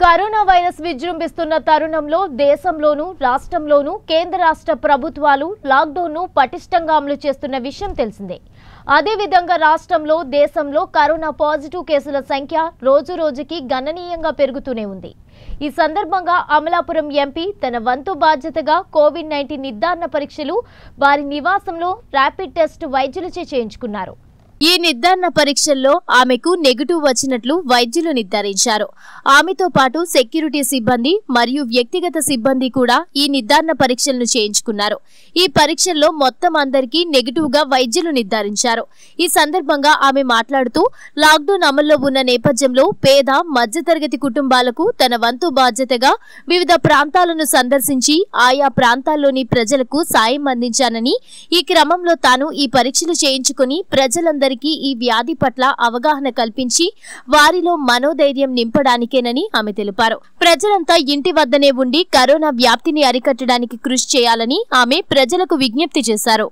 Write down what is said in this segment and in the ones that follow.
corona virus విజృంభిస్తున్న తరుణంలో దేశంలోనూ రాష్ట్రంలోనూ కేంద్ర రాష్ట్ర ప్రభుత్వాలు లాక్డౌన్ను పటిష్టంగా అమలు చేస్తున్న విషయం తెలిసిందే అదేవిధంగా రాష్ట్రంలో దేశంలో కరోనా పాజిటివ్ కేసుల సంఖ్య రోజు రోజుకి గణనీయంగా పెరుగుతూనే ఉంది ఈ సందర్భంగా అమలాపురం ఎంపీ తన వంతు బాధ్యతగా కోవిడ్ నైన్టీన్ నిర్ధారణ పరీక్షలు వారి నివాసంలో ర్యాపిడ్ టెస్ట్ వైద్యులచే చేయించుకున్నారు ఈ నిర్ధారణ పరీక్షల్లో ఆమెకు నెగిటివ్ వచ్చినట్లు వైద్యులు నిర్ధారించారు ఆమెతో పాటు సెక్యూరిటీ సిబ్బంది మరియు వ్యక్తిగత సిబ్బంది కూడా ఈ నిర్ధారణ పరీక్షలను చేయించుకున్నారు ఈ పరీక్షల్లో మొత్తం అందరికీ నెగిటివ్ గా వైద్యులు నిర్ధారించారు ఈ సందర్భంగా ఆమె మాట్లాడుతూ లాక్డౌన్ అమల్లో ఉన్న నేపథ్యంలో పేద మధ్యతరగతి కుటుంబాలకు తన వంతు బాధ్యతగా వివిధ ప్రాంతాలను సందర్శించి ఆయా ప్రాంతాల్లోని ప్రజలకు సాయం అందించానని ఈ క్రమంలో తాను ఈ పరీక్షలు చేయించుకుని ప్రజలందరికీ ఈ వ్యాధి పట్ల అవగాహన కల్పించి వారిలో మనోధైర్యం నింపడానికేనని ఆమె తెలిపారు ప్రజలంతా ఇంటి వద్దనే ఉండి కరోనా వ్యాప్తిని అరికట్టడానికి కృషి చేయాలని ఆమె ప్రజలకు విజ్ఞప్తి చేశారు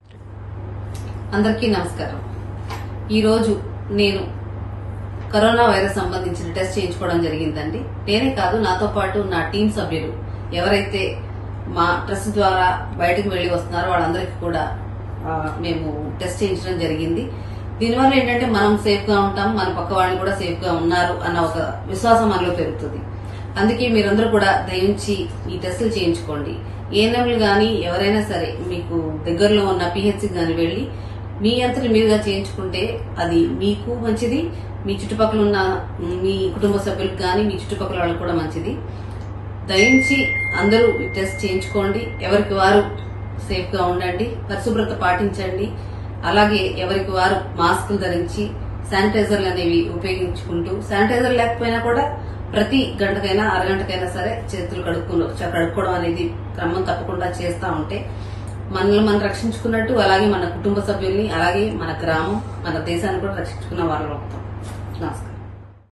అందరికీ నమస్కారం ఈరోజు నేను కరోనా వైరస్ సంబంధించిన టెస్ట్ చేయించుకోవడం జరిగిందండి నేనే కాదు నాతో పాటు నా టీం సభ్యులు ఎవరైతే మా ట్రస్ట్ ద్వారా బయటకు వెళ్లి వస్తున్నారో వాళ్ళందరికీ కూడా ఆ, మేము టెస్ట్ చేయించడం జరిగింది దీనివల్ల ఏంటంటే మనం సేఫ్ గా ఉంటాం మన పక్క వాళ్ళు కూడా సేఫ్ గా ఉన్నారు అన్న ఒక విశ్వాసం మనలో పెరుగుతుంది అందుకే మీరందరూ కూడా దయించి ఈ టెస్టులు చేయించుకోండి ఏఎన్ఎంలు గాని ఎవరైనా సరే మీకు దగ్గరలో ఉన్న పిహెచ్సి గాని వెళ్లి మీ అంతటి మీరుగా చేయించుకుంటే అది మీకు మంచిది మీ చుట్టుపక్కల ఉన్న మీ కుటుంబ సభ్యులకు గాని మీ చుట్టుపక్కల వాళ్ళకి కూడా మంచిది దయించి అందరూ ఈ టెస్ట్ చేయించుకోండి ఎవరికి వారు సేఫ్ గా ఉండండి పరిశుభ్రత పాటించండి అలాగే ఎవరికి వారు మాస్కులు ధరించి శానిటైజర్లు అనేవి ఉపయోగించుకుంటూ శానిటైజర్ లేకపోయినా కూడా ప్రతి గంటకైనా అరగంటకైనా సరే చేతులు కడుక్కుని కడుక్కోవడం అనేది క్రమం తప్పకుండా చేస్తా ఉంటే మనల్ని మనం రక్షించుకున్నట్టు అలాగే మన కుటుంబ సభ్యుల్ని అలాగే మన గ్రామం మన దేశాన్ని కూడా రక్షించుకున్న వాళ్ళు అవుతాం నమస్కారం